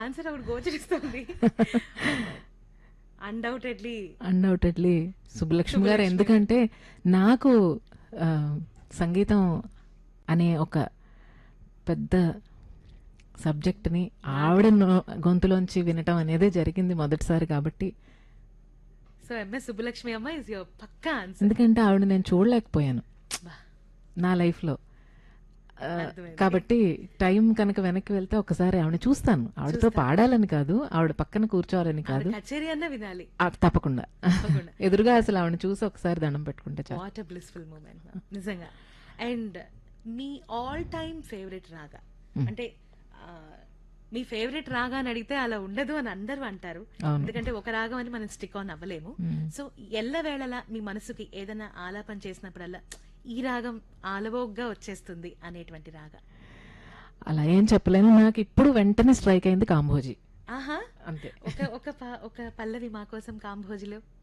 Answer అప్పుడు గోచరిస్తుంది undoubtedly undoubtedly Subbalakshmi గారు సుబ్బలక్ష్మి. ఎందుకంటే నాకు ఆ, సంగీతం అనే ఒక పెద్ద సబ్జెక్ట్ని ఆవిడ నో- గొంతులోంచి వినటం అనేది జరిగింది మొదటిసారి కాబట్టి సో ఎంఎస్ సుబ్బలక్ష్మి అమ్మ ఇస్ యువర్ పక్కా ఆన్సర్ ఎందుకంటే ఆవిడ నేను చూడలేకపోయాను నా లైఫ్లో ఆ, అర్థమైంది. కాబట్టి టైం కనుక వెనక్కి వెళ్తే ఒకసారి ఆవిడ చూస్తాను ఆవిడతో పాడాలని కాదు ఆవిడ పక్కన కూర్చోవాలని కాదు కచేరీ అన్న వినాలి ఆ, తప్పకుండా తప్పకుండా. ఎదురుగా అసలు ఆవిడ చూసి ఒకసారి దండం పెట్టుకుంటే చాలు వాట్ బ్లిస్ఫుల్ మూమెంట్ నిజంగా అండ్ మీ ఆల్ టైమ్ ఫేవరెట్ రాగా అంటే ఆ, మీ ఫేవరెట్ రాగా అని అడిగితే అలా ఉండదు అని అందరూ అంటారు అవును. ఎందుకంటే ఒక రాగం అని మనం స్టిక్ ఆన్ అవ్వలేము మ్మ్. సో ఎల్లవేళలా మీ మనసుకి ఏదైనా ఆలాపన చేసినప్పుడల్లా ఈ రాగం ఆలవోగ్గా వచ్చేస్తుంది అనేటువంటి రాగా అలా ఏం చెప్పలేను నాకు ఇప్పుడు వెంటనే స్ట్రైక్ అయింది కాంభోజీ ఆహా అంతే ఒక ఒక ప- ఒక పల్లవి మా కోసం కాంభోజిలో